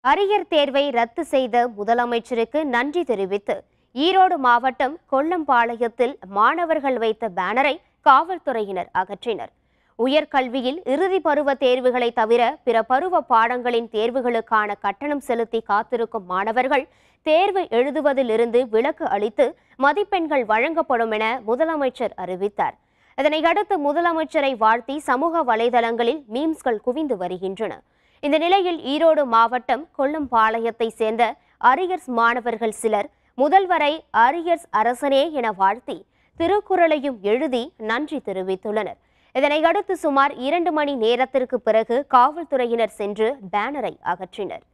arrear தேர்வை ரத்து செய்த முதலமைச்சருக்கு நன்றி தெரிவித்து ஈரோடு மாவட்டம் கொல்லம்பாளையத்தில் மாணவர்கள் வைத்த பேனரை காவல்துறையினர் அகற்றினர் உயர்கல்வியில் இறுதி பருவ தேர்வுகளை தவிர பிற பருவ பாடங்களின் தேர்வுகளுக்கான கட்டணம் செலுத்தி காத்திருக்கும் மாணவர்கள் தேர்வு எழுதுவதிலிருந்து விலக்கு அளித்து மதிப்பெண்கள் வழங்கப்படும் என முதலமைச்சர் அறிவித்தார் இதனை அடுத்து முதலமைச்சரை வாழ்த்தி சமூக வலைதளங்களில் மீம்ஸ்கள் குவிந்து வருகின்றன இந்த நிலையில் ஈரோடு மாவட்டம் கொல்லம்பாளையத்தை சேர்ந்த அரியர்ஸ் மாணவர்கள் சிலர் முதல்வரை அரியர்ஸ் அரசனே என வாழ்த்தி திருக்குறளையும் எழுதி நன்றி தெரிவித்துள்ளனர் இதனை அடுத்து சுமார் இரண்டு மணி நேரத்திற்கு பிறகு காவல்துறையினர் சென்று பேனரை அகற்றினர்